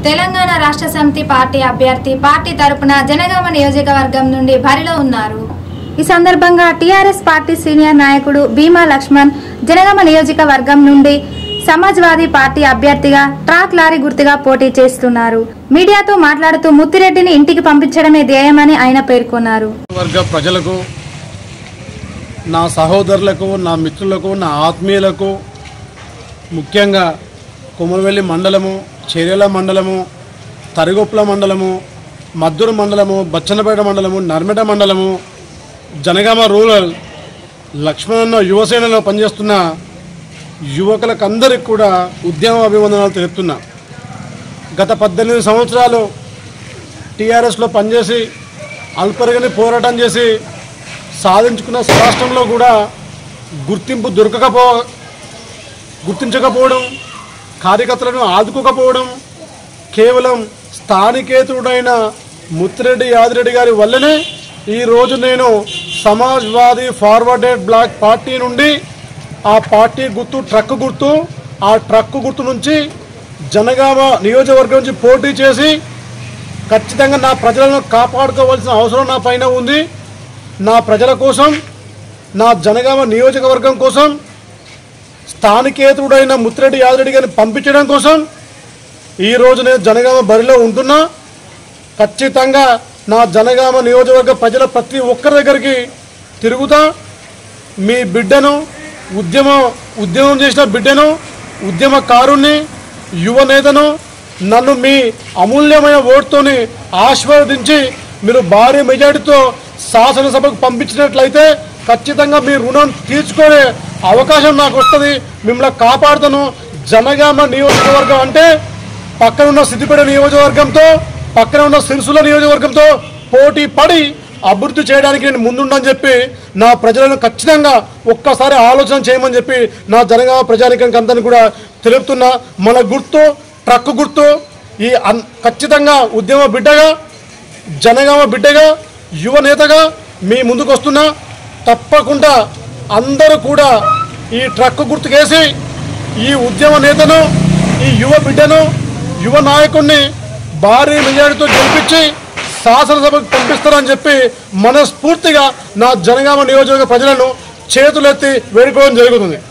తెలంగాణ రాష్ట్ర సమితి పార్టీ అభ్యర్థి పార్టీ తరపున జనగామ నియోజకవర్గం నుండి బరిలో ఉన్నారు ఈ సందర్భంగా టీఆర్ఎస్ పార్టీ సీనియర్ నాయకుడు భీమా లక్ష్మణ్ జనగామ నియోజకవర్గం నుండి సమాజ్వాదీ పార్టీ అభ్యర్థిగా ట్రాక్ లారీ గుర్తుగా పోటీ చేస్తున్నారు మీడియాతో మాట్లాడుతూ ముత్తిరెడ్డిని ఇంటికి పంపించడమే ధ్యేయమని ఆయన పేర్కొన్నారు వర్గ ప్రజలకు నా సహోదరులకు నా మిత్రులకు నా ఆత్మీయులకు ముఖ్యంగా కొమరవెల్లి మండలము చెర్యల మండలము తరిగొప్పల మండలము మద్దూరు మండలము బచ్చన్నపేట మండలము నర్మెట మండలము జనగామ రూరల్ లక్ష్మణన్న యువసేనలో పనిచేస్తున్న యువకులకు అందరికి కూడా ఉద్యమ అభివందనాలు తెలుపుతున్నా గత పద్దెనిమిది సంవత్సరాలు టీఆర్ఎస్లో పనిచేసి అల్పరిగని పోరాటం చేసి సాధించుకున్న రాష్ట్రంలో కూడా గుర్తింపు దొరకకపో గుర్తించకపోవడం కార్యకర్తలను ఆదుకోకపోవడం కేవలం స్థానికేతుడైన ముత్తిరెడ్డి యాదిరెడ్డి గారి వల్లనే ఈరోజు నేను సమాజ్వాదీ ఫార్వర్డెడ్ బ్లాక్ పార్టీ నుండి ఆ పార్టీ గుర్తు ట్రక్ గుర్తు ఆ ట్రక్ గుర్తు నుంచి జనగామ నియోజకవర్గం నుంచి పోటీ చేసి ఖచ్చితంగా నా ప్రజలను కాపాడుకోవాల్సిన అవసరం నా పైన ఉంది నా ప్రజల కోసం నా జనగామ నియోజకవర్గం కోసం స్థానికేతుడైన ముత్తిరెడ్డి యాదరెడ్డి గారిని పంపించడం కోసం ఈరోజు నేను జనగామ బరిలో ఉంటున్నా ఖచ్చితంగా నా జనగామ నియోజకవర్గ ప్రజల ప్రతి ఒక్కరి దగ్గరికి తిరుగుతా మీ బిడ్డను ఉద్యమ ఉద్యమం చేసిన బిడ్డను ఉద్యమకారుణ్ణి యువ నేతను నన్ను మీ అమూల్యమైన ఓటుతోని ఆశీర్వదించి మీరు భారీ మెజార్టీతో శాసనసభకు పంపించినట్లయితే ఖచ్చితంగా మీ రుణం తీర్చుకునే అవకాశం నాకు వస్తుంది మిమ్మల్ని కాపాడుతాను జనగామ నియోజకవర్గం అంటే పక్కన ఉన్న సిద్దిపేట నియోజకవర్గంతో పక్కన ఉన్న సిరిసుల నియోజకవర్గంతో పోటీ పడి అభివృద్ధి చేయడానికి నేను ముందుండని చెప్పి నా ప్రజలను ఖచ్చితంగా ఒక్కసారి ఆలోచన చేయమని చెప్పి నా జనగామ ప్రజానికానికి అందరిని కూడా తెలుపుతున్నా మన గుర్తు ట్రక్ గుర్తు ఈ అన్- ఖచ్చితంగా ఉద్యమ బిడ్డగా జనగామ బిడ్డగా యువ నేతగా మీ ముందుకు వస్తున్నా తప్పకుండా అందరూ కూడా ఈ ట్రక్ గుర్తుకేసి ఈ ఉద్యమ నేతను ఈ యువ బిడ్డను యువ నాయకుడిని భారీ మెజారిటీతో గెలిపించి శాసనసభకు పంపిస్తారని చెప్పి మనస్ఫూర్తిగా నా జనగామ నియోజకవర్గ ప్రజలను చేతులెత్తి వేడుకోవడం జరుగుతుంది